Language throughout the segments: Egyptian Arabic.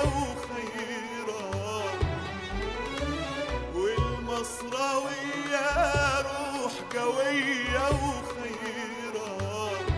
وخيرات والمصراوية روح قوية وخيرات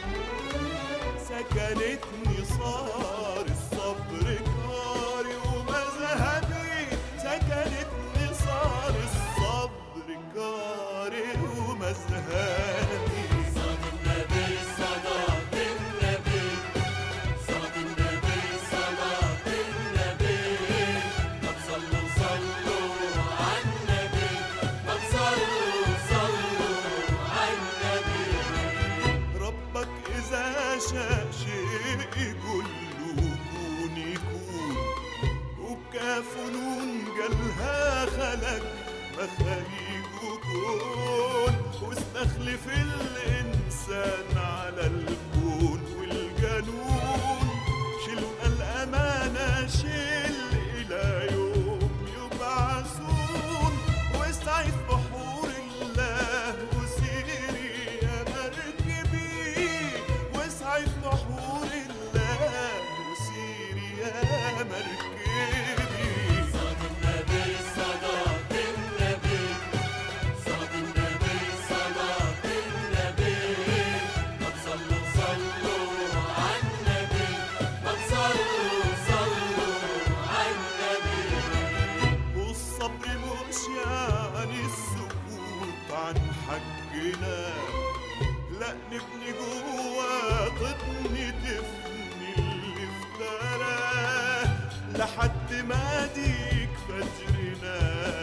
سكنتني صار الصبر كاري ومذهبي سكنتني صار الصبر كاري ومذهبي صاد النبي صلاة النبي صاد النبي صلاة النبي ما تصلوا صلوا على النبي ما تصلوا صلوا على النبي ربك إذا شاء شيء يقول له كون يكون وبكاف نون قالها خلق مخاليق وكون واستخلف الإنسان على الكون والجنون شلنا الأمانة شيل إلى يوم يبعثون واسعي في بحور الله وسيري يا مركبي واسعي في بحور الله وسيري يا مركبي صاد النبي صلاة النبي صاد النبي صلاة النبي ما تصلوا صلوا على النبي ما تصلوا صلوا على النبي والصبر مش يعني السكوت عن حقنا لا نبني جوا تبني تفني اللي افتراه لحد ما ديك فجرنا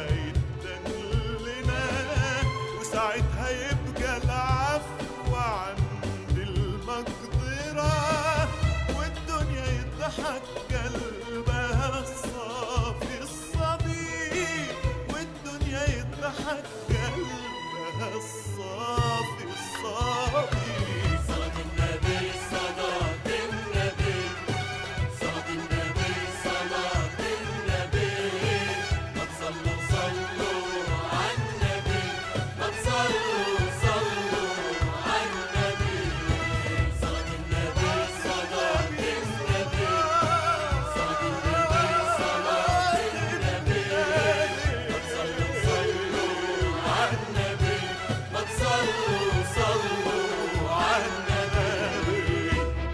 يتدلنا وساعتها يبقى العفو عند المقدرة والدنيا يضحك قلبها الصافي الصبي والدنيا يضحك قلبها الصافي الصبي صاد النبي صلاة النبي صاد النبي صلاة النبي ما تصلوا صلوا على النبي ما تصلوا صلوا على النبي صاد النبي صلاة النبي صاد النبي صلاة النبي ما تصلوا صلوا على النبي ما تصلوا صلوا على النبي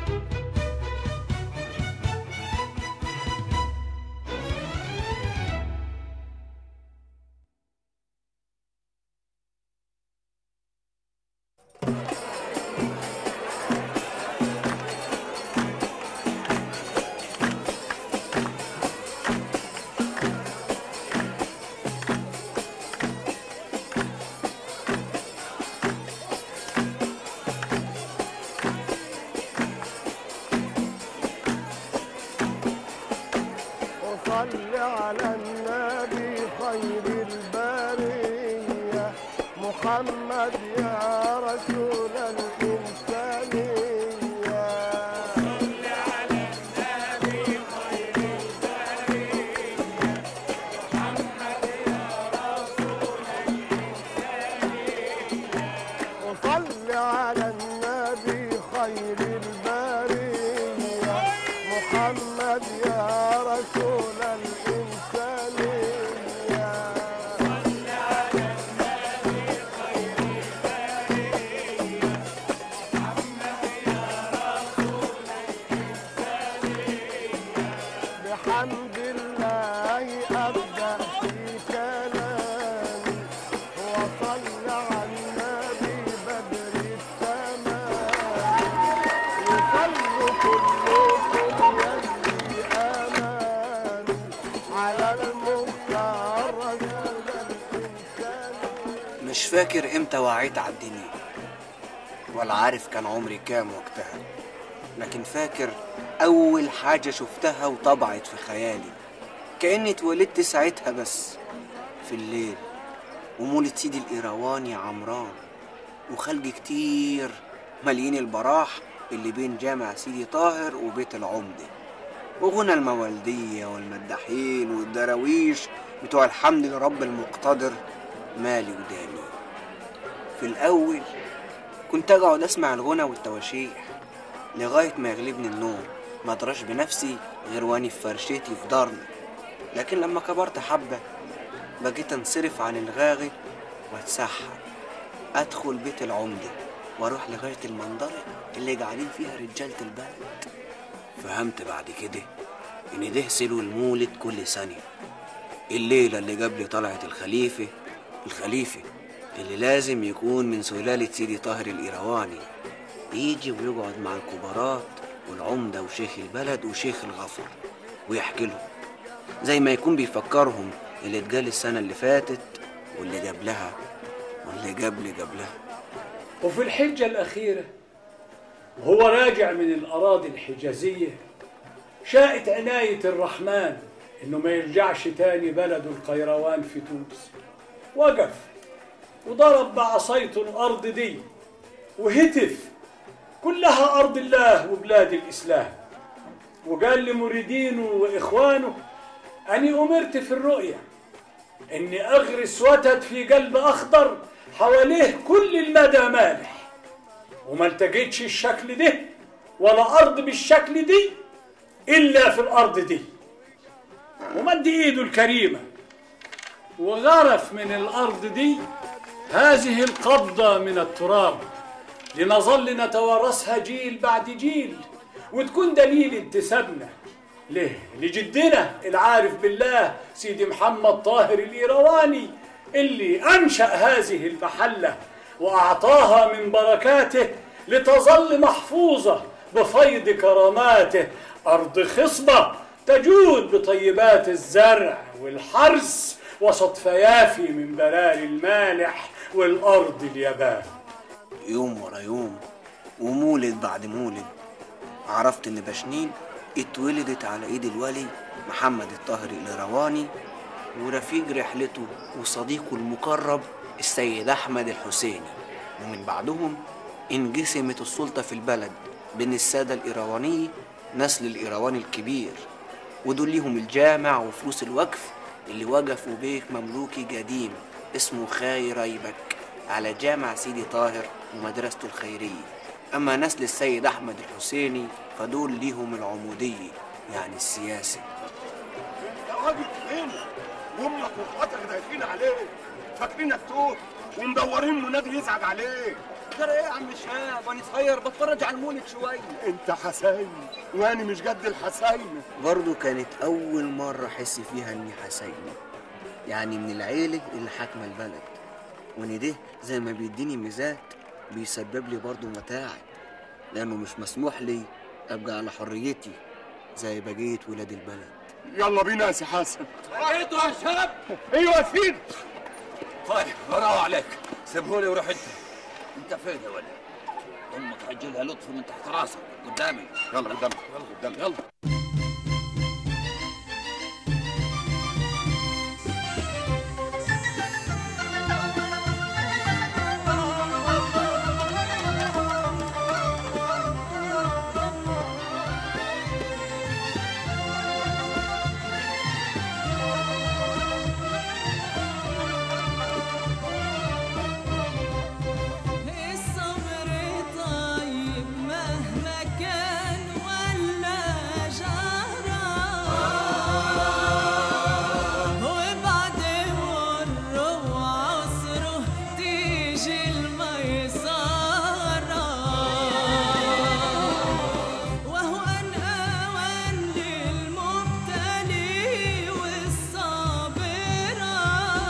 وصل على النبي خير البرية محمد يا رسول الإنسانية وصل على النبي خير البرية محمد يا رسول الإنسانية بحمد الله أبدأ في كلامي وصل على النبي بدر التمام يصلوا كلكم يلي أماني على المختار رسول الإنسان مش فاكر امتى وعيت على الدنيا ولا عارف كان عمري كام وقتها لكن فاكر أول حاجة شفتها وطبعت في خيالي كأني اتولدت ساعتها بس في الليل ومولد سيدي الإيرواني عمران وخلق كتير مالين البراح اللي بين جامع سيدي طاهر وبيت العمدة وغنى الموالدية والمداحين والدراويش بتوع الحمد لرب المقتدر مالي وداني في الأول كنت أقعد أسمع الغنى والتواشيح لغاية ما يغلبني النوم ما ادراش بنفسي غير واني في فرشتي في دارنا لكن لما كبرت حبة بقيت انصرف عن الغاغي واتسحب ادخل بيت العمدة واروح لغاية المنظرة اللي قاعدين فيها رجالة البلد فهمت بعد كده ان ده سلو المولد كل ثانية الليلة اللي قبل طلعت الخليفة الخليفة اللي لازم يكون من سلالة سيدي طاهر الإيرواني يجي ويقعد مع الكبارات والعمدة وشيخ البلد وشيخ الغفر ويحكي لهم زي ما يكون بيفكرهم اللي اتقال السنة اللي فاتت واللي قبلها واللي قبل قبلها وفي الحجة الأخيرة وهو راجع من الأراضي الحجازية شاءت عناية الرحمن إنه ما يرجعش تاني بلده القيروان في تونس وقف وضرب بعصايته الأرض دي وهتف كلها أرض الله وبلاد الإسلام وقال لمريدينه وإخوانه أني أمرت في الرؤيا إني أغرس وتد في قلب أخضر حواليه كل المدى مالح وما التقيتش الشكل ده ولا أرض بالشكل دي إلا في الأرض دي ومد إيده الكريمة وغرف من الأرض دي هذه القبضة من التراب لنظل نتوارثها جيل بعد جيل وتكون دليل انتسابنا ليه؟ لجدنا العارف بالله سيدي محمد طاهر الإيرواني اللي أنشأ هذه المحلة وأعطاها من بركاته لتظل محفوظة بفيض كراماته أرض خصبة تجود بطيبات الزرع والحرث وسط فيافي من براري المالح والأرض اليابان يوم ورا يوم ومولد بعد مولد عرفت ان بشنين اتولدت على ايد الولي محمد الطاهر الإيرواني ورفيق رحلته وصديقه المقرب السيد أحمد الحسيني ومن بعدهم انقسمت السلطة في البلد بين السادة الإيرواني نسل الإيرواني الكبير ودول ليهم الجامع وفلوس الوقف اللي وقفوا بيت مملوكي قديم اسمه خاي ريبك على جامع سيدي طاهر ومدرسته الخيرية أما نسل السيد أحمد الحسيني فدول ليهم العمودية يعني السياسي يا راجل فين؟ وامك واخواتك دايخين عليك فاكرينك توت ومدورين منادي يزعج عليك ترى ايه يا عم شهاب وانا صغير بتفرج على المولد شويه انت حسين وانا مش قد الحسين برضو كانت أول مرة أحس فيها إني حسيني يعني من العيلة اللي حاكمة البلد وإن ده زي ما بيديني ميزات بيسبب لي برضو متاعب لأنه مش مسموح لي أبقى على حريتي زي بقية ولاد البلد يلا بينا يا سي حسن رأيته يا شاب ايوه يا سيدي طيب براو عليك سيبهولي وروح انت انت فين يا ولد امك هجيلها لطف من تحت راسك قدامي يلا قدامك يلا قدامك يلا الصبر طيب مهما كان ولا جرى وبعد مره وعصره تيجي الميسرة وهو أن أوان للمبتلي والصابرة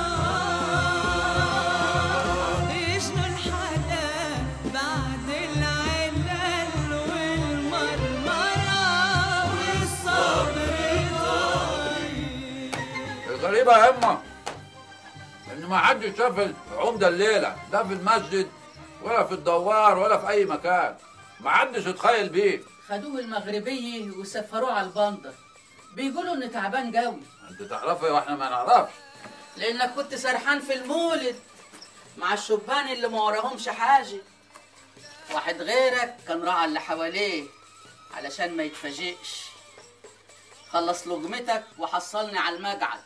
يجنوا الحلا بعد العلل والمرمرة والصبر طيب الغريبة يا أما إن ما حدش شاف العمدة الليلة لا في المسجد ولا في الدوار ولا في أي مكان ما حدش اتخيل بيه خدوه المغربية وسفروه على البندر بيقولوا انه تعبان قوي أنت تعرفي وإحنا ما نعرفش لانك كنت سرحان في المولد مع الشبان اللي ما وراهمش حاجة واحد غيرك كان راعى اللي حواليه علشان ما يتفاجئش خلص لقمتك وحصلني على المقعد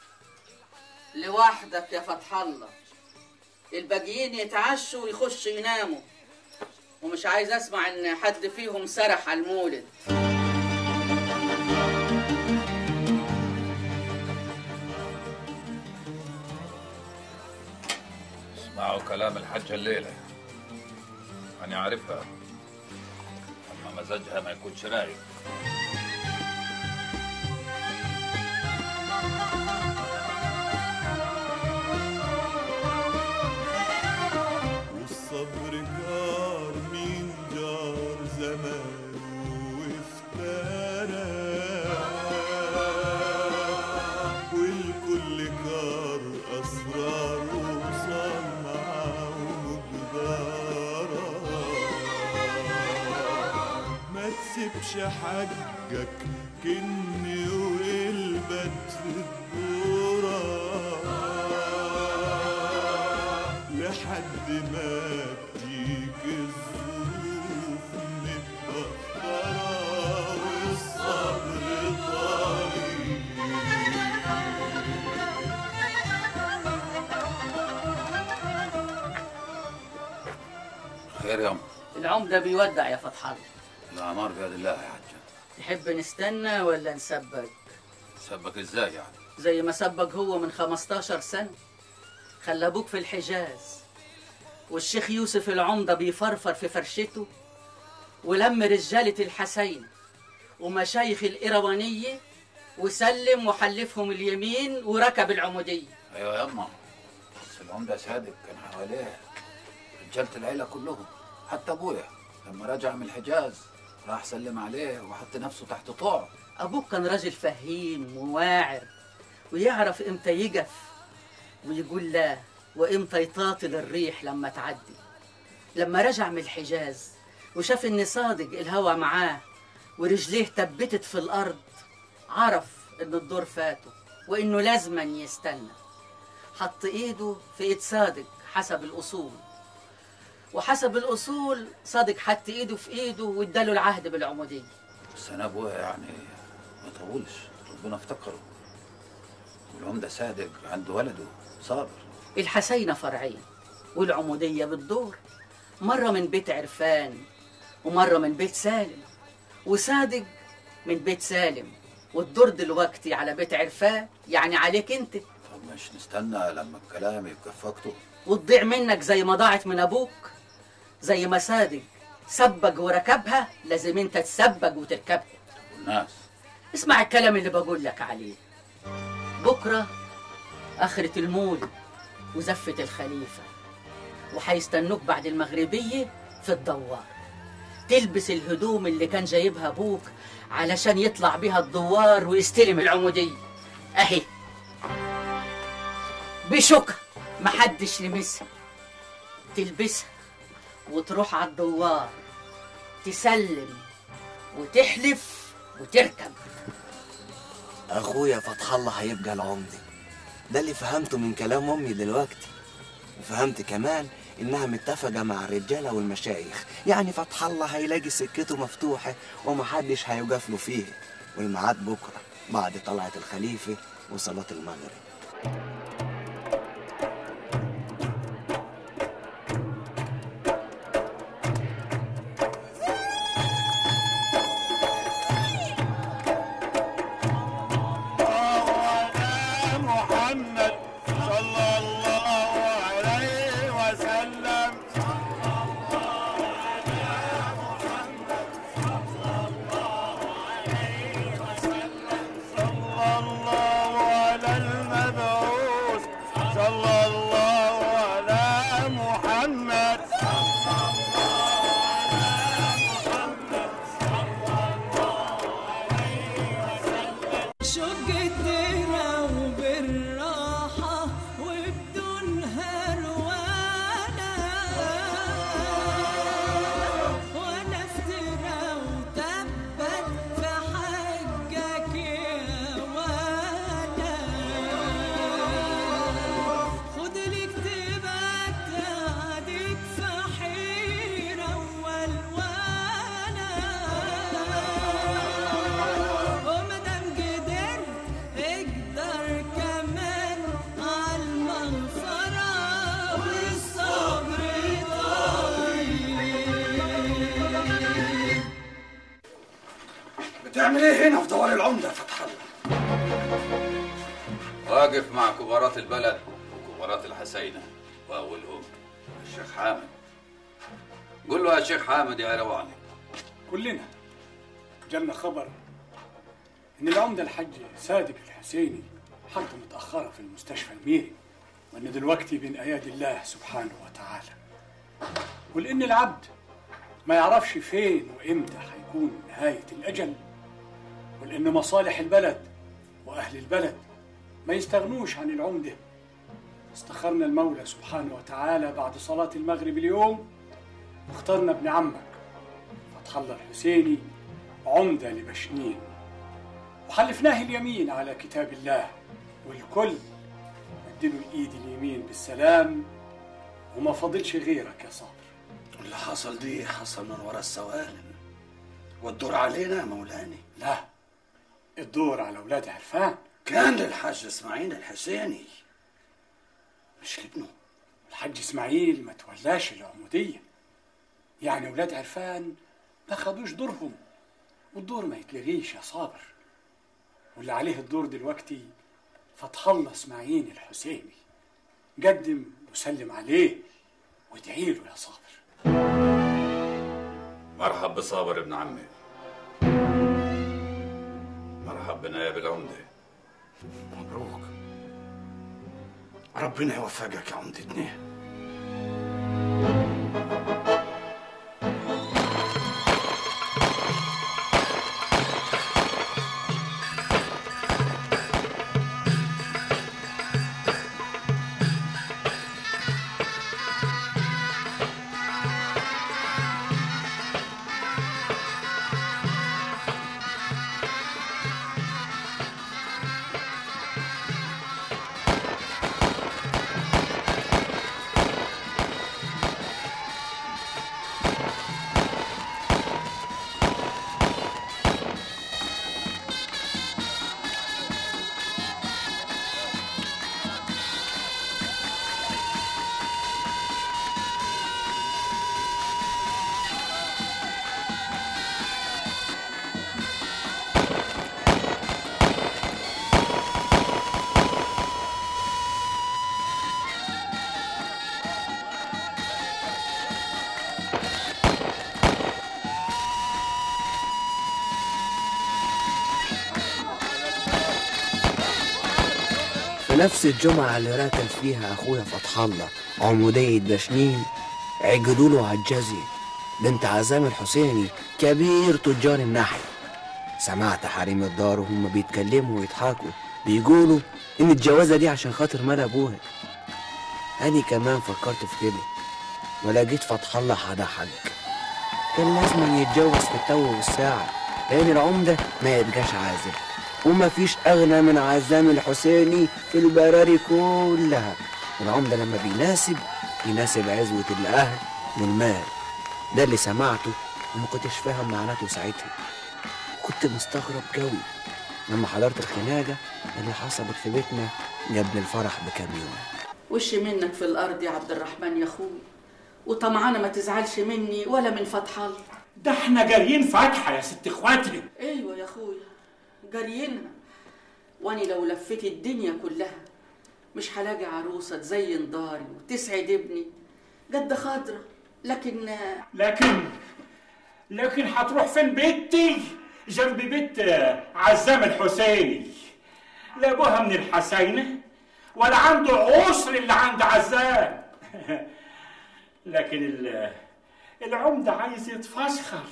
لوحدك يا فتح الله الباقيين يتعشوا ويخشوا يناموا ومش عايز اسمع ان حد فيهم سرح على المولد كلام الحجة الليلة أنا عارفها أما مزاجها ما يكونش رايق والصبر كار مين جار زمان وافترى والكل كار أسرار وصنعة ومقدارة ما تسيبش حجك كني والبت في الدورة لحد ما تجيك الظروف متأخرة والصبر طريق خير يا أم العمدة بيودع يا فتح الله الأعمار بيد الله يا حجة تحب نستنى ولا نسبق سبك إزاي يعني زي ما سبق هو من 15 سنة خلى أبوك في الحجاز والشيخ يوسف العمدة بيفرفر في فرشته ولم رجالة الحسين ومشايخ الإيروانية وسلم وحلفهم اليمين وركب العمودية أيوة يا أما بس العمدة صادق كان حواليه رجالة العيلة كلهم حتى أبويا لما رجع من الحجاز راح سلم عليه وحط نفسه تحت طوعه أبوك كان راجل فهيم وواعر ويعرف إمتى يقف ويقول لا وإمتى يطاطل الريح لما تعدي لما رجع من الحجاز وشاف إن صادق الهوى معاه ورجليه تبتت في الأرض عرف إن الدور فاته وإنه لازما يستنى حط إيده في إيد صادق حسب الأصول وحسب الأصول صادق حط إيده في إيده واداله العهد بالعمودية بس أنا أبويا يعني ما طولش ربنا افتكره والعمدة صادق عنده ولده صابر الحسينة فرعين والعمودية بالدور مرة من بيت عرفان ومرة من بيت سالم وصادق من بيت سالم والدور دلوقتي على بيت عرفان يعني عليك انت طب مش نستنى لما الكلام يبقى في وقته وتضيع منك زي ما ضاعت من ابوك زي ما صادق سبج وركبها لازم انت تسبج وتركبها والناس اسمع الكلام اللي بقول لك عليه بكرة آخرة المولد وزفة الخليفة وهيستنوك بعد المغربية في الدوار تلبس الهدوم اللي كان جايبها أبوك علشان يطلع بيها الدوار ويستلم العمودية أهي بشكر محدش لمسها تلبسها وتروح على الدوار تسلم وتحلف وتركب اخويا فتح الله هيبقى العمدة ده اللي فهمته من كلام امي دلوقتي وفهمت كمان انها متفقة مع الرجالة والمشايخ يعني فتح الله هيلاقي سكته مفتوحة ومحدش هيوقف له فيه والميعاد بكرة بعد طلعة الخليفة وصلاة المغرب محمد صلى الله عليه وسلم صلى الله على المبعوث صلى الله على محمد شق الدرة وبالراحة وبدون هروانة ولا افترى وتبت في حقك يا ولا خد الاكتبات تاخدك في حيرة والوانة ومدام قدرت اقدر كمان عالمغفرة والصبر طيب بتعمل ايه هنا في دوار العمده يا فتح الله واقف مع كبارات البلد وكبارات الحسينة وأولهم الشيخ حامد قول له يا شيخ حامد يا رواني كلنا جالنا خبر ان العمده الحج صادق الحسيني حالته متاخره في المستشفى الميري وان دلوقتي بين ايادي الله سبحانه وتعالى ولان العبد ما يعرفش فين وامتى هيكون نهايه الاجل ولان مصالح البلد واهل البلد ما يستغنوش عن العمده استخرنا المولى سبحانه وتعالى بعد صلاه المغرب اليوم واخترنا ابن عمك فتح الله الحسيني عمدة لبشنين وحلفناه اليمين على كتاب الله والكل اديله الايد اليمين بالسلام وما فاضلش غيرك يا صابر اللي حصل دي حصل من ورا السوالم والدور علينا يا مولاني لا الدور على ولاد عرفان كان للحاج اسماعيل الحسيني مش لابنه الحاج اسماعيل ما تولاش العمودية يعني ولاد عرفان ما خدوش دورهم والدور ما يتلغيش يا صابر واللي عليه الدور دلوقتي فتح الله اسماعيل الحسيني قدم وسلم عليه وادعي له يا صابر مرحب بصابر ابن عمي مرحب بنائب العمدة مبروك ربنا يوفقك يا عمدتنا في نفس الجمعة اللي راتب فيها أخويا فتح الله عمودية بشنين عقدوا له عجازي بنت عزام الحسيني كبير تجار النحل سمعت حريم الدار وهم بيتكلموا ويضحكوا بيقولوا إن الجوازة دي عشان خاطر مال أبوها أنا كمان فكرت في كده ولقيت فتح الله هضحك كان لازم يتجوز في التو والساعة لأن العمدة ما يبقاش عازب وما فيش أغنى من عزام الحسيني في البراري كلها العمدة لما بيناسب يناسب عزوة الأهل والمال ده اللي سمعته وما كنتش فاهم معناته ساعتها كنت مستغرب قوي لما حضرت الخناقة اللي حصلت في بيتنا قبل الفرح بكام يوم وش منك في الارض يا عبد الرحمن يا اخوي وطمعانه ما تزعلش مني ولا من فتح الله ده احنا جاريين فاتحه يا ست اخواتي ايوه يا اخويا جاريينها واني لو لفيت الدنيا كلها مش هلاقي عروسه تزين داري وتسعد ابني جد خضرة لكن لكن لكن هتروح فين بيتي جنب بيت عزام الحسيني لا ابوها من الحسينة ولا عنده عسر اللي عند عزام لكن ال- العمدة عايز يتفسخر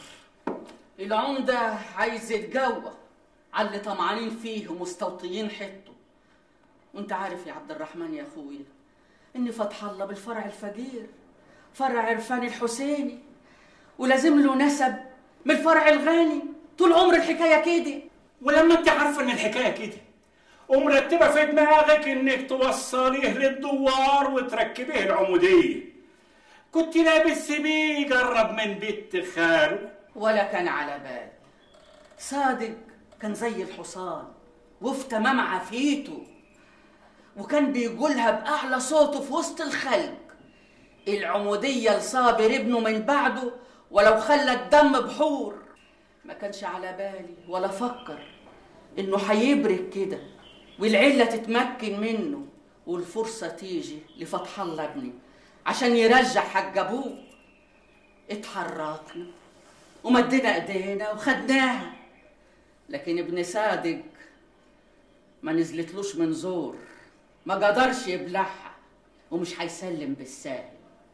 العمدة عايز يتجوى على اللي طمعانين فيه ومستوطيين حته وانت عارف يا عبد الرحمن يا اخويا ان فتح الله بالفرع الفقير فرع عرفان الحسيني ولازم له نسب من الفرع الغني طول عمر الحكايه كده ولما انت عارفه ان الحكايه كده ومرتبه في دماغك انك توصليه للدوار وتركبيه العموديه كنت لابس بيه يقرب من بيت خاله ولا كان على بال صادق كان زي الحصان وفي تمام عافيته وكان بيقولها بأعلى صوته في وسط الخلق العمودية لصابر ابنه من بعده ولو خلى الدم بحور ما كانش على بالي ولا فكر انه هيبرك كده والعلة تتمكن منه والفرصة تيجي لفتح الله ابني عشان يرجع حق ابوه اتحركنا ومدينا ايدينا وخدناها لكن ابن صادق ما نزلتلوش من زور ما قدرش يبلعها ومش هيسلم بالساهل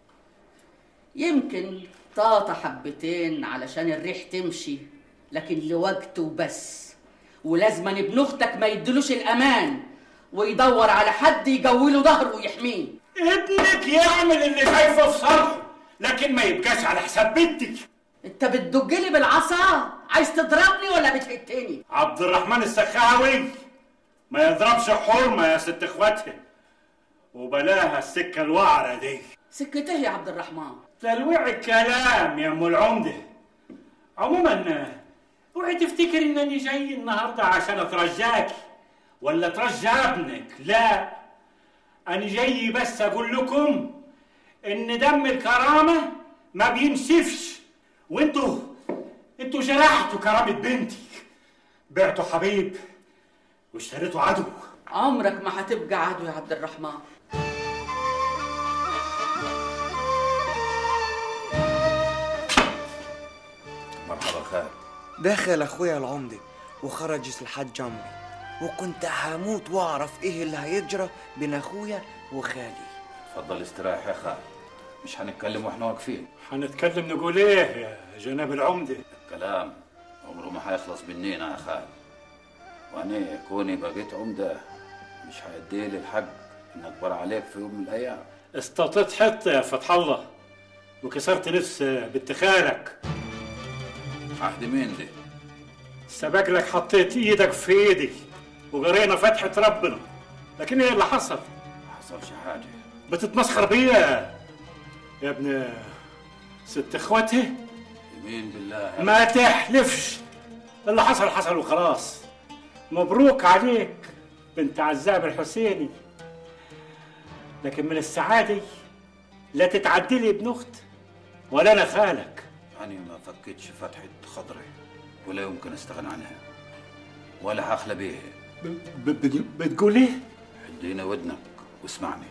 يمكن طاطا حبتين علشان الريح تمشي لكن لوقته بس ولازما ابن اختك ما يدلوش الامان ويدور على حد يجوله ظهره ويحميه ابنك يعمل اللي شايفه في صالحه لكن ما يبقاش على حساب بنتك انت بتدجلي بالعصا عايز تضربني ولا بتهتني عبد الرحمن السخاوي ما يضربش حرمه يا ست اخواتها وبلاها السكه الوعره دي سكته يا عبد الرحمن تلويع الكلام يا ام العمده عموما اوعي تفتكر انني جاي النهارده عشان اترجاكي ولا ترجى ابنك لا انا جاي بس اقول لكم ان دم الكرامه ما بينسفش وانتوا انتوا جرحتوا كرامه بنتي بعتوا حبيب واشتريتوا عدو عمرك ما هتبقى عدو يا عبد الرحمن مرحبا خال دخل اخويا العمدة وخرجت الحاج جنبي وكنت هموت واعرف ايه اللي هيجرى بين اخويا وخالي اتفضل استراح يا خال مش هنتكلم واحنا واقفين هنتكلم نقول ايه يا جناب العمده الكلام عمره ما هيخلص مننا يا خال وانا كوني بقيت عمده مش هيديلي الحق ان اكبر عليك في يوم من الايام استطيت حته يا فتح الله وكسرت نفس بنت خالك عهد مين دي سبق لك حطيت ايدك في ايدي وقرينا فتحة ربنا لكن ايه اللي حصل؟ ما حصلش حاجه بتتمسخر بيا يا ابن ست اخواتي يمين بالله ما تحلفش اللي حصل حصل وخلاص مبروك عليك بنت عزاب الحسيني لكن من السعادة لا تتعدلي ابن اخت ولا انا خالك يعني ما فكتش فتحة خضري ولا يمكن استغنى عنها ولا هخلى بيها ب- ب- بتقول ايه؟ ادينا ودنك واسمعني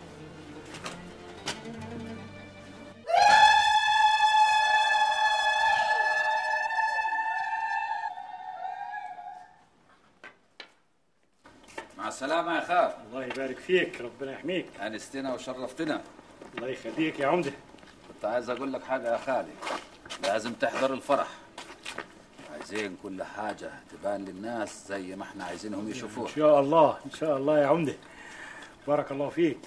مع السلامة يا خال الله يبارك فيك ربنا يحميك أنستنا وشرفتنا الله يخليك يا عمده كنت عايز أقول لك حاجة يا خالي لازم تحضر الفرح عايزين كل حاجة تبان للناس زي ما احنا عايزينهم يشوفوها ان شاء الله ان شاء الله يا عمده بارك الله فيك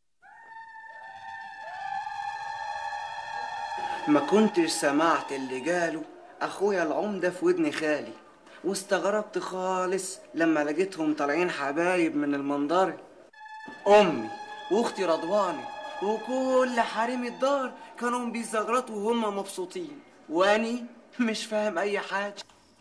ما كنتش سمعت اللي قاله اخويا العمدة في ودن خالي واستغربت خالص لما لقيتهم طالعين حبايب من المنظرة امي واختي رضواني وكل حريم الدار كانوا بيزغرطوا وهم مبسوطين واني مش فاهم اي حاجة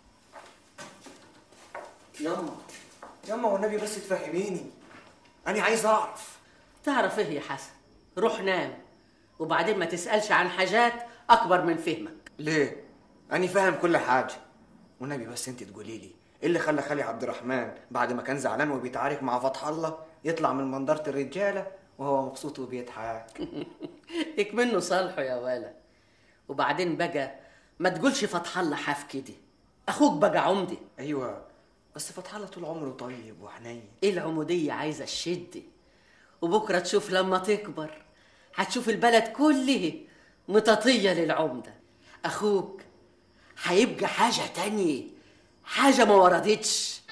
ياما ياما والنبي بس تفهميني انا عايز اعرف تعرف ايه يا حسن روح نام وبعدين ما تسألش عن حاجات أكبر من فهمك ليه؟ أنا فاهم كل حاجة والنبي بس أنت تقولي لي إيه اللي خلى خالي عبد الرحمن بعد ما كان زعلان وبيتعارك مع فتح الله يطلع من منظرة الرجالة وهو مبسوط وبيضحك منه صالحه يا ولا وبعدين بقى ما تقولش فتح الله حاف كده أخوك بقى عمدة أيوة بس فتح الله طول عمره طيب وحنين إيه العمودية عايزة الشدة وبكرة تشوف لما تكبر هتشوف البلد كله مطاطية للعمدة أخوك هيبقى حاجة تانية حاجة ما وردتش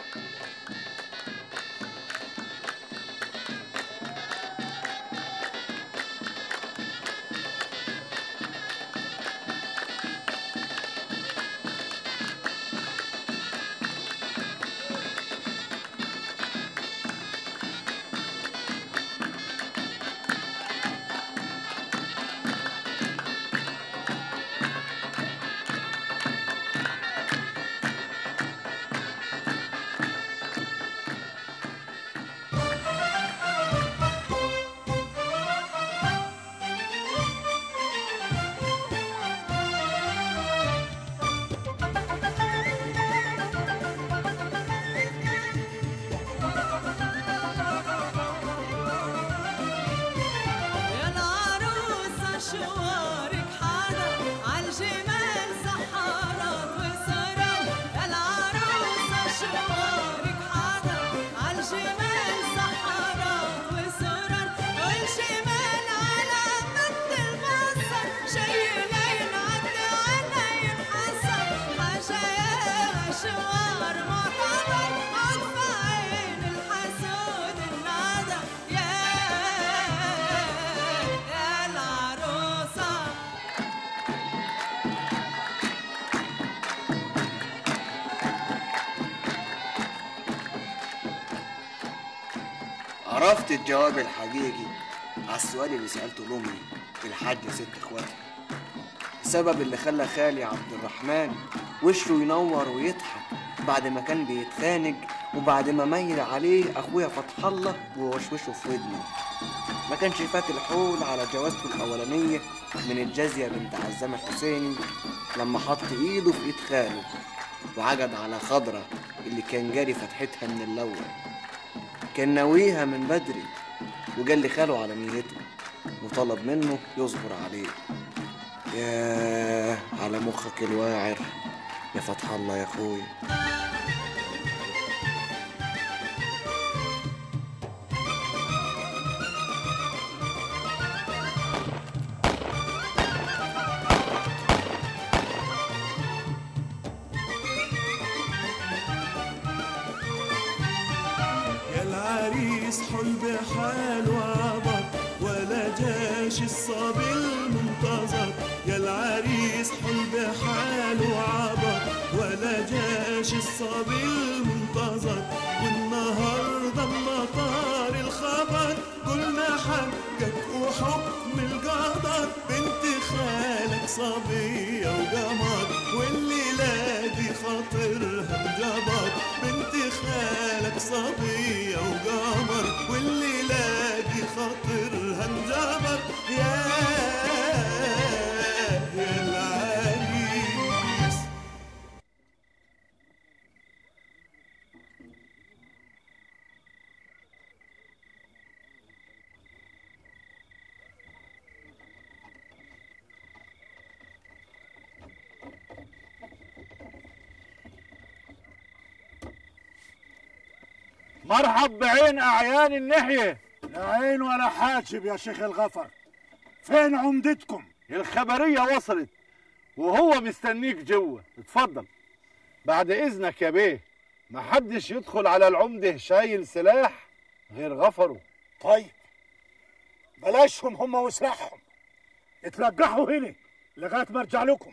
عرفت الجواب الحقيقي على السؤال اللي سألته لأمي الحاجة ست اخواتها السبب اللي خلى خالي عبد الرحمن وشه ينور ويضحك بعد ما كان بيتخانق وبعد ما ميل عليه اخويا فتح الله ووشوشه في ودنه ما كانش فات الحول على جوازته الاولانيه من الجازيه بنت عزام الحسيني لما حط ايده في ايد خاله وعجب على خضره اللي كان جاري فتحتها من الاول كان ناويها من بدري وجال لي خاله على نيته وطلب منه يصبر عليه ياه على مخك الواعر يا فتح الله يا اخويا يا العريس حل بحال وعبر ولا جاش الصبي المنتظر يا العريس حل بحال وعبر ولا جاش الصبي المنتظر والنهارده اما طار الخبر قلنا حقك وحكم القدر بنت خالك صبية وقمر والليلة دي خاطرها انجبر بنت خالك صبية وقمر والليلة دي خاطرها انجبر يا يا العريس مرحب بعين أعيان النحية لا عين ولا حاجب يا شيخ الغفر فين عمدتكم الخبرية وصلت وهو مستنيك جوه اتفضل بعد إذنك يا بيه محدش يدخل على العمدة شايل سلاح غير غفره طيب بلاشهم هم وسلاحهم اتلقحوا هنا لغاية ما ارجع لكم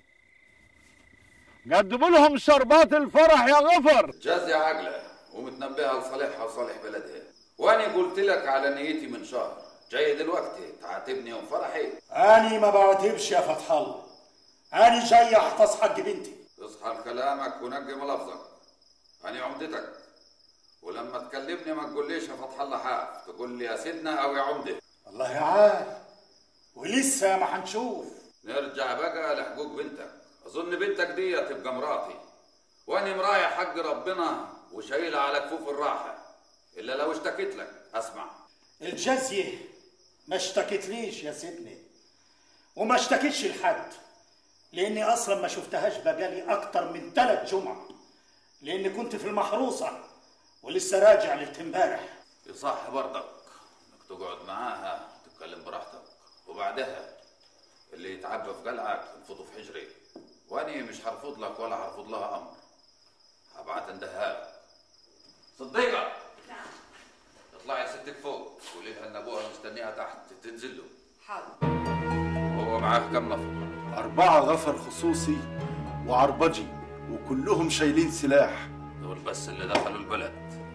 قدموا لهم شربات الفرح يا غفر جازي عقله ومتنبهه لصالحها وصالح بلدها وانا قلت لك على نيتي من شهر جاي دلوقتي تعاتبني يوم فرحي أني ما بعتبش يا فتح الله أني جاي أحفظ حق بنتي اصحى لكلامك ونقي ملفظك انا عمدتك ولما تكلمني ما تقوليش يا فتح الله حاف تقول لي يا سيدنا او يا عمده الله يعال ولسه ما هنشوف نرجع بقى لحقوق بنتك اظن بنتك دي تبقى مراتي وانا مراعي حق ربنا وشايلها على كفوف الراحه الا لو اشتكيت لك اسمع الجزية ما اشتكتليش يا سيدني وما اشتكتش لحد لاني اصلا ما شفتهاش بقالي اكتر من ثلاث جمع لاني كنت في المحروسة ولسه راجع ليلة امبارح يصح برضك انك تقعد معاها تتكلم براحتك وبعدها اللي يتعبى في قلعك تنفضه في حجري واني مش هرفض لك ولا هرفض لها امر هبعت اندهاك صديقة نعم اطلعي يا ستك فوق قولي لها ان ابوها مستنيها تحت تنزل له حاضر وهو معاه كم نفر أربعة غفر خصوصي وعربجي وكلهم شايلين سلاح دول بس اللي دخلوا البلد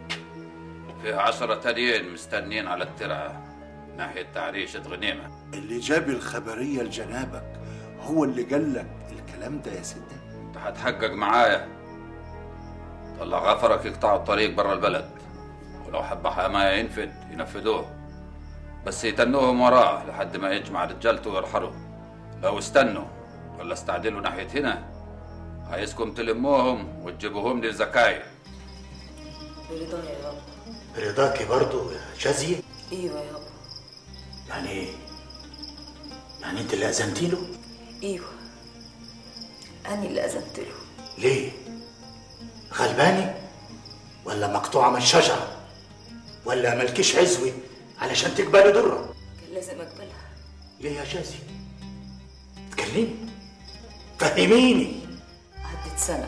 فيها عشرة تانيين مستنين على الترعة ناحية تعريشة غنيمة اللي جاب الخبرية لجنابك هو اللي قال لك الكلام ده يا سيدي انت هتحقق معايا طلع غفرك يقطعوا الطريق برا البلد ولو حب حماية ينفد ينفذوه بس يتنوهم وراه لحد ما يجمع رجالته ويرحلوا لو استنوا ولا استعدلوا ناحية هنا عايزكم تلموهم وتجيبوهم لي زكاية برضا يا يابا برضاكي برضو يا جزية ايوه يابا يعني ايه يعني انت اللي اذنتي له ايوه انا اللي اذنت له ليه غلباني ولا مقطوعة من الشجرة ولا ملكيش عزوة علشان تقبلي ضرة كان لازم اقبلها ليه يا جازي تكلمي فهميني عدت سنة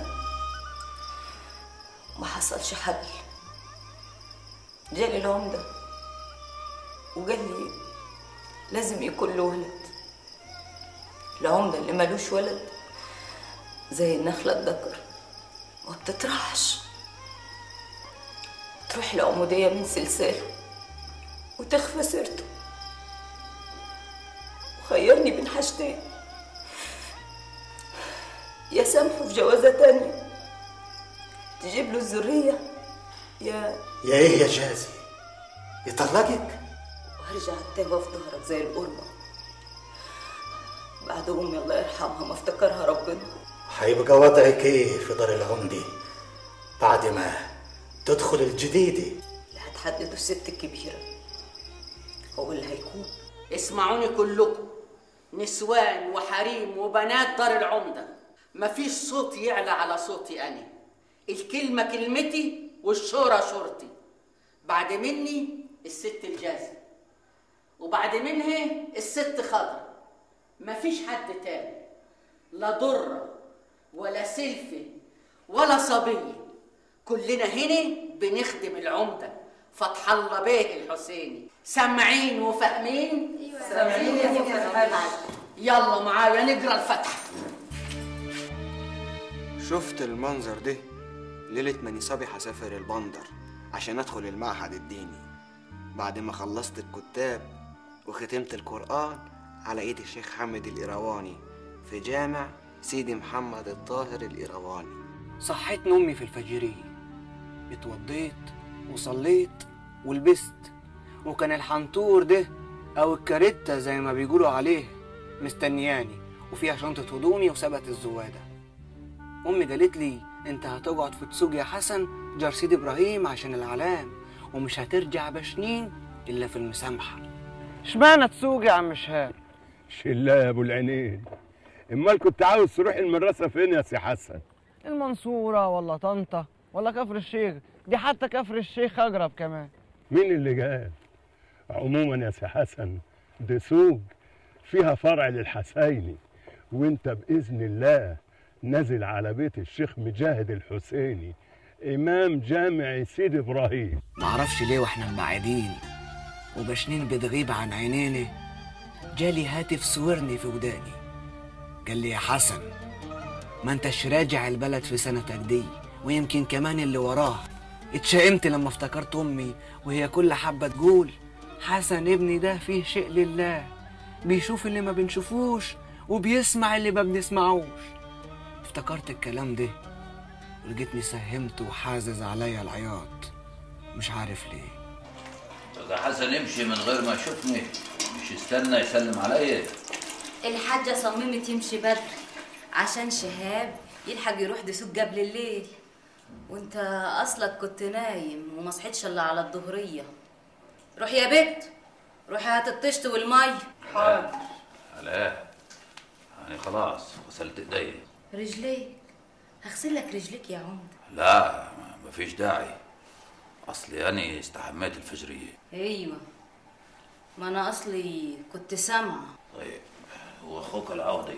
ما حصلش حبل جالي العمدة وقال لي لازم يكون له ولد العمدة اللي ملوش ولد زي النخلة الذكر ما بتطرحش تروح العمودية من سلساله وتخفى سيرته وخيرني بين حاجتين يا سامحه في جوازة تانية تجيب له الذرية يا يا ايه يا جازي يطلقك وارجع التهوى في ظهرك زي القرمة بعد أمي الله يرحمها ما افتكرها ربنا هيبقى وضعك ايه في دار العمدي بعد ما تدخل الجديدة اللي هتحدده الست الكبيرة هو اللي هيكون اسمعوني كلكم نسوان وحريم وبنات دار العمدة مفيش صوت يعلى على صوتي أنا الكلمة كلمتي والشورى شورتي بعد مني الست الجازي وبعد منها الست خضرة مفيش حد تاني لا ضرة ولا سلفة ولا صبية كلنا هنا بنخدم العمدة فتح الله بيه الحسيني سامعين وفاهمين سامعين وفاهمين يلا معايا نقرا الفتح شفت المنظر ده ليلة ما نصابي هسافر البندر عشان أدخل المعهد الديني بعد ما خلصت الكتاب وختمت القرآن على إيد الشيخ حمد الإيرواني في جامع سيدي محمد الطاهر الإيرواني صحيت نومي في الفجرية اتوضيت وصليت ولبست وكان الحنطور ده أو الكاريتا زي ما بيقولوا عليه مستنياني وفيها شنطة هدومي وثبت الزوادة أمي قالت لي أنت هتقعد في تسوق يا حسن جار سيدي إبراهيم عشان العلام ومش هترجع بشنين إلا في المسامحة اشمعنى تسوق يا عم شهاب شلا يا ابو العينين امال كنت عاوز تروح المدرسه فين يا سي حسن المنصورة ولا طنطا ولا كفر الشيخ دي حتى كفر الشيخ أقرب كمان مين اللي قال عموما يا سي حسن دي سوق فيها فرع للحسيني وانت باذن الله نازل على بيت الشيخ مجاهد الحسيني امام جامع سيدي ابراهيم معرفش ليه واحنا مبعدين وبشنين بتغيب عن عينينا جالي هاتف صورني في وداني قال لي يا حسن ما انتش راجع البلد في سنتك دي ويمكن كمان اللي وراه اتشائمت لما افتكرت امي وهي كل حبه تقول حسن ابني ده فيه شيء لله بيشوف اللي ما بنشوفوش وبيسمع اللي ما بنسمعوش افتكرت الكلام ده ولقيتني سهمت وحازز عليا العياط مش عارف ليه ده حسن يمشي من غير ما يشوفني مش يستنى يسلم عليا الحاجة صممت يمشي بدري عشان شهاب يلحق يروح دسوق قبل الليل وانت اصلك كنت نايم وما صحيتش الا على الظهرية روح يا بت روحي هات الطشت والمي حاضر لا يعني خلاص غسلت ايدي رجليك هغسل لك رجليك يا عمد لا مفيش داعي اصلي انا استحميت الفجريه ايوه ما انا اصلي كنت سامعه طيب واخوك العوضي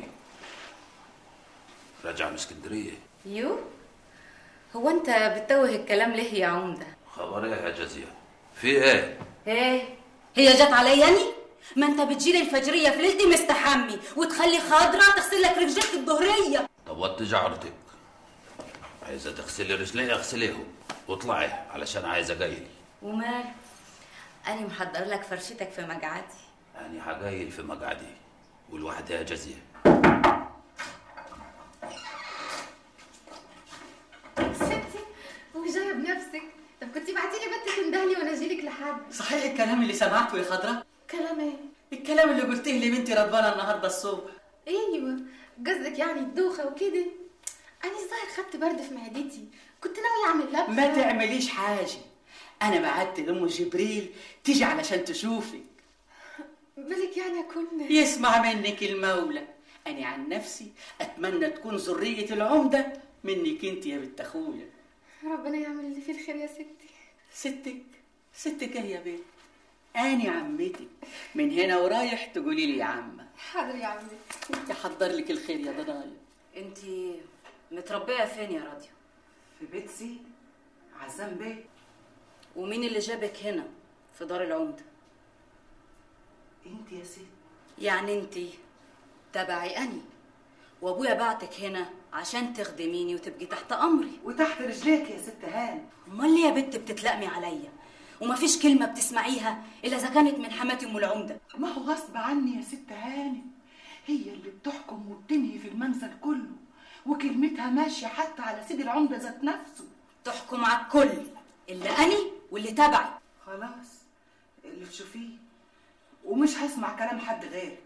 رجع من اسكندريه يو هو انت بتتوه الكلام ليه يا عمده خبر ايه يا جزيره في ايه ايه هي جت عليا اني ما انت بتجيلي الفجريه في ليلتي مستحمي وتخلي خضره تغسل لك رجلك الظهريه طب وطي جعرتك عايزه تغسلي رجلي اغسليهم واطلعي علشان عايزه جايلي ومال انا محضر لك فرشتك في مقعدي يعني حجايل في مقعدي والواحد يا جزيره ستي وجايه بنفسك طب كنتي بعتي لي بنت تندهلي وانا اجيلك لحد صحيح الكلام اللي سمعته يا خضرة كلام ايه الكلام اللي قلته لي بنتي رضوانة النهارده الصبح ايوه قصدك يعني الدوخه وكده انا الظاهر خدت برد في معدتي كنت ناويه اعمل لبخه ما تعمليش حاجة أنا بعت لأم جبريل تيجي علشان تشوفك بالك يعني اكون يسمع منك المولى أنا عن نفسي أتمنى تكون ذرية العمدة منك أنت يا بنت أخويا ربنا يعمل اللي فيه الخير يا ستي ستك ستك إيه يا بنت أنا عمتك من هنا ورايح تقولي لي يا عمة حاضر يا عمي يحضر لك الخير يا ضنايا انت متربيه فين يا راديو في بيتسي عزام بيه ومين اللي جابك هنا في دار العمده انت يا ست يعني انت تبعي اني وابويا بعتك هنا عشان تخدميني وتبقي تحت امري وتحت رجليك يا ست هان امال ليه يا بنت بتتلقمي عليا ومفيش كلمة بتسمعيها إلا إذا كانت من حماتي أم العمدة ما هو غصب عني يا ست هانم هي اللي بتحكم وبتنهي في المنزل كله وكلمتها ماشية حتى على سيد العمدة ذات نفسه تحكم على الكل اللي أني واللي تبعي خلاص اللي تشوفيه ومش هسمع كلام حد غيرك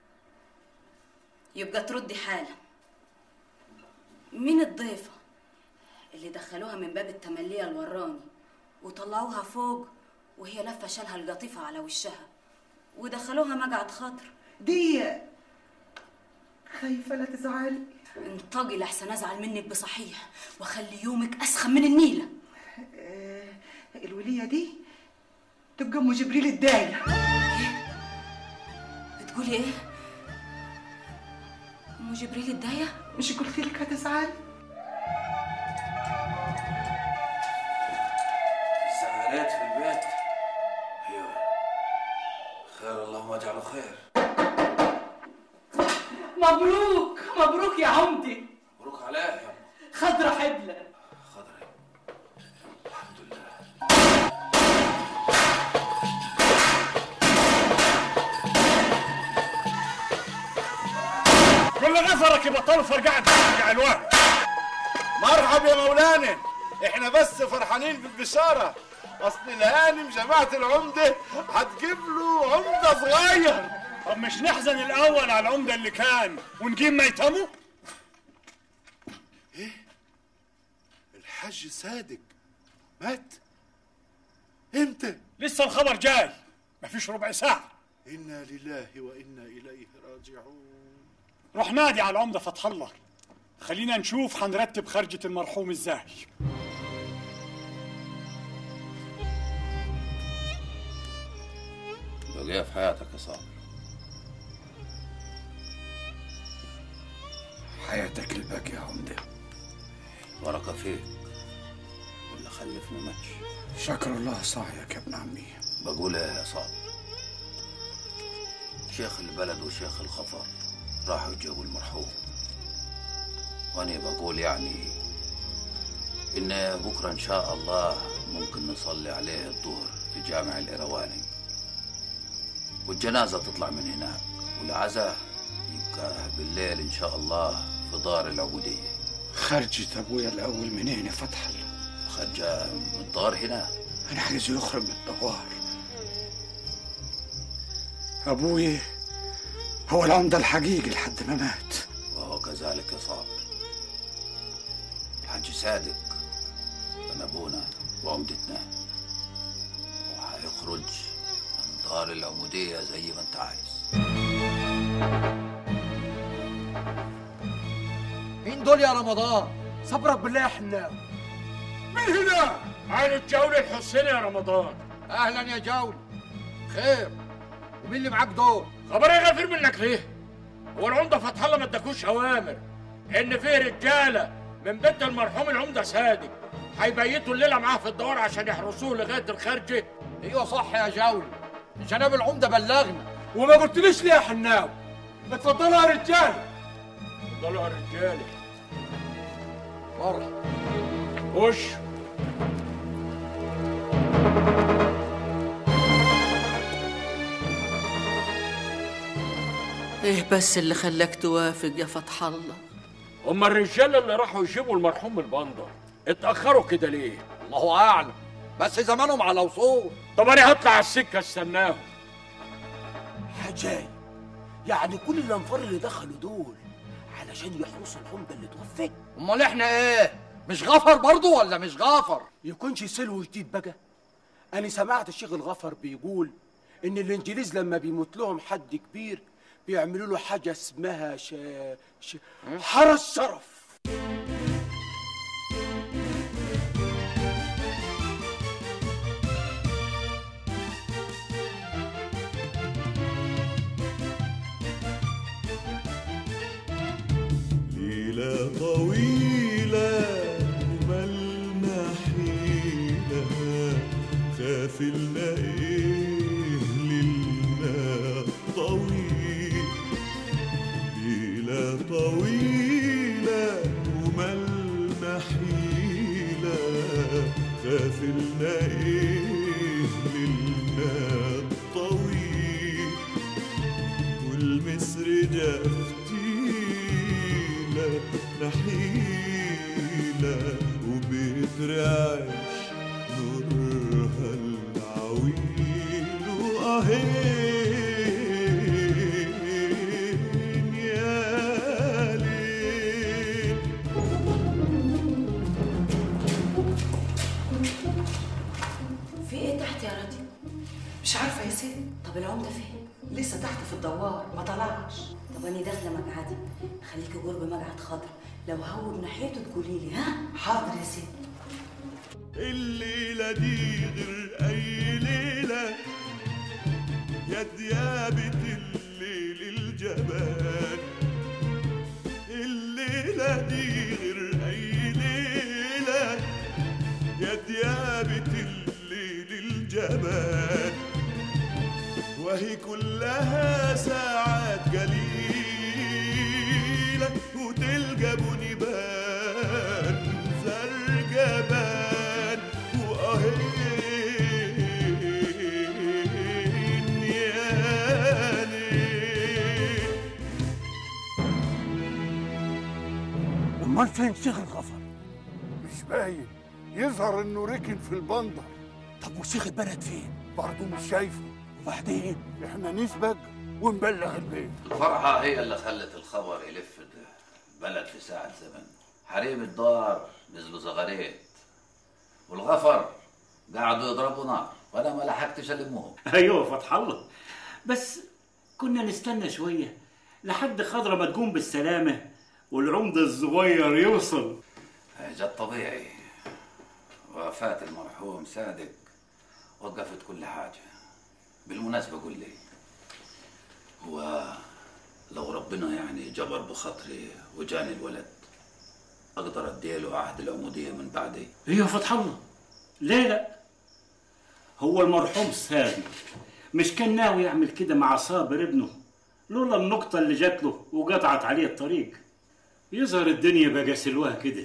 يبقى تردي حالا مين الضيفة اللي دخلوها من باب التملية الوراني وطلعوها فوق وهي لفة شالها القطيفة على وشها ودخلوها مقعد خاطر دي خايفة لا تزعلي انطقي لحسن ازعل منك بصحيح واخلي يومك اسخن من النيله آه الولية دي تبقى ام جبريل الداية بتقولي ايه ام جبريل الدايه مش قلت لك هتزعلي الزغارات في البيت ايوه خير اللهم اجعله خير مبروك مبروك يا عمدي مبروك عليا يا خضرة حبلة كل غفرك يبقى طول فرقعت يا الوان مرحب يا مولانا احنا بس فرحانين بالبشاره اصل الهانم جماعه العمده هتجيب له عمده صغير طب مش نحزن الاول على العمده اللي كان ونجيب ميتمه ايه الحاج صادق مات امتى لسه الخبر جاي مفيش ربع ساعه انا لله وانا اليه راجعون روح نادي على العمده فتح الله خلينا نشوف هنرتب خرجة المرحوم ازاي بقية في حياتك يا صابر حياتك الباقية يا عمدة بركة فيك واللي خلف ما ماتش شكر الله صاعيك يا ابن عمي بقول ايه يا صابر شيخ البلد وشيخ الخفر راحوا يجيبوا المرحوم وانا بقول يعني ان بكره ان شاء الله ممكن نصلي عليه الظهر في جامع الإرواني والجنازة تطلع من هناك والعزاء يبقى بالليل إن شاء الله في دار العبودية خرجت ابويا الاول منين يا فتح الله خرجة من الدار هنا انا عايزه يخرج من الدوار ابويا هو العمدة الحقيقي لحد ما مات وهو كذلك يا صابر الحاج صادق كان أبونا وعمدتنا وهيخرج من دار العمودية زي ما أنت عايز مين دول يا رمضان صبرك بالله يا حناوي من هنا عن الجولة الحسين يا رمضان اهلا يا جول خير ومين اللي معاك دول خبر ايه غفير منك ليه؟ هو العمده فتح الله ما اداكوش اوامر ان في رجاله من بيت المرحوم العمده صادق هيبيتوا الليله معاه في الدوار عشان يحرسوه لغايه الخارجه ايوه صح يا جول جناب العمده بلغنا وما قلتليش ليه يا حناوي اتفضلوا يا رجاله اتفضلوا يا رجاله بره خش ايه بس اللي خلاك توافق يا فتح الله هما الرجاله اللي راحوا يجيبوا المرحوم البندر اتاخروا كده ليه؟ الله اعلم بس زمانهم على وصول طب انا هطلع على السكه استناهم حجاي يعني كل الانفار اللي دخلوا دول علشان يحرسوا العمده اللي توفت امال احنا ايه مش غفر برضو ولا مش غفر يكونش سلو جديد بقى انا سمعت الشيخ الغفر بيقول ان الانجليز لما بيموت لهم حد كبير بيعملوا له حاجه اسمها ش... ش... حرس شرف ليلة طويلة وملنا حيلة خاف لنا ايه ليلنا طويل ليلة طويلة وملنا حيلة خاف لنا ايه ليلنا الطويل والمصر جفتينا نحيلة وبترعش نورها العويل وأهين يا ليل في ايه تحت يا راديو؟ مش عارفه يا ست طب العمدة فين؟ لسه تحت في الدوار ما طلعش طب انا داخله مقعدي خليكي قرب مقعد خضر لو هوب ناحيته تقولي لي ها؟ حاضر يا ست الليلة دي غير أي ليلة يا ديابة الليل الجبان الليلة دي غير أي ليلة يا ديابة الليل الجبان وهي كلها ساعات قليلة وتلقى بنبان زرقبان وأهين يا ليل امال فين شيخ الغفر مش باين يظهر انه ركن في البندر طب وشيخ البلد فين برضه مش شايفه وبعدين احنا نسبق ونبلغ البيت الفرحة هي اللي خلت الخبر يلف البلد في ساعة زمن حريم الدار نزلوا زغاريت والغفر قعدوا يضربوا نار وانا ما لحقتش المهم ايوه فتح الله بس كنا نستنى شويه لحد خضرة ما تقوم بالسلامه والعمده الصغير يوصل جد طبيعي وفاة المرحوم صادق وقفت كل حاجة بالمناسبة قول لي هو لو ربنا يعني جبر بخاطري وجاني الولد اقدر اديله عهد العمودية من بعدي ايوه فتح الله ليه لا هو المرحوم صادق مش كان ناوي يعمل كده مع صابر ابنه لولا النقطة اللي جات له وقطعت عليه الطريق يظهر الدنيا بقى سلوها كده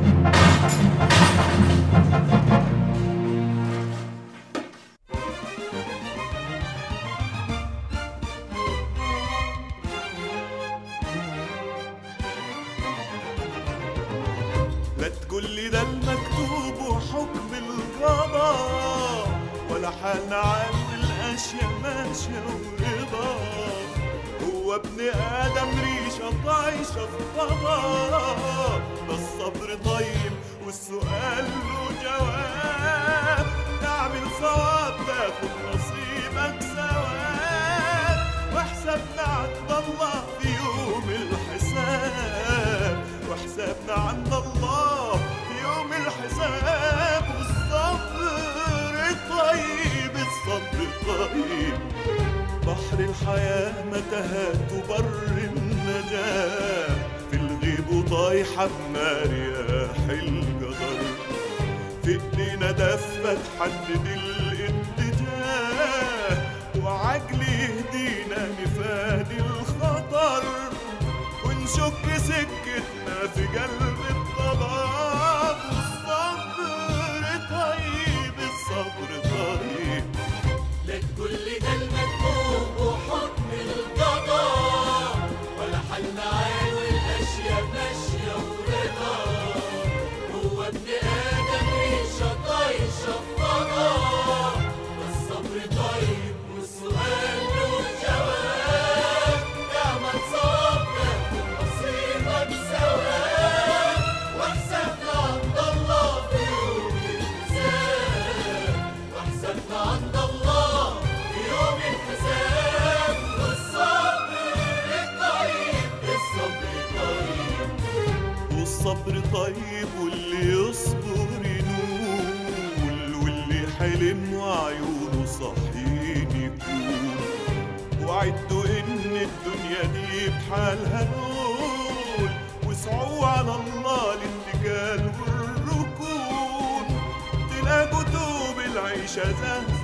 لا تقول لي ده المكتوب وحكم القضاء ولا حالنا عن الاشياء ماشيه ورضا هو ابن ادم ريشه طايشه في فضاء ده الصبر طيب والسؤال له جواب تعمل صواب تاخد نصيبك ثواب وحسابنا عند الله في يوم الحساب وحسابنا عند الله في يوم الحساب والصبر طيب الصبر طيب بحر الحياة متاهات وبر النجاة في الغيب وطايحة بنار رياح القدر في ايدينا دفة تحدد الاتجاه وعقل يهدينا نفادي الخطر ونشك سكتنا في قلب الضباب والصبر طيب الصبر طيب لا تقول لي ده المكتوب وحكم القضاء ولا حل عين والاشياء ماشيه ورضا هو ابن ادم ريشه طايشه في فضاء والصبر طيب والسؤال له جواب اعمل صواب تاخد نصيبك ثواب واحسبنا عند الله في يوم الحساب واحسبنا عند الله في يوم الحساب والصبر طيب الصبر طيب والصبر طيب واللي يصبر ينول واللي حلم وعيونه صحيح يكون وعدوا ان الدنيا دي بحالها نول واسعوا على الله الاتكال والركون تلاقوا توب العيشة زهر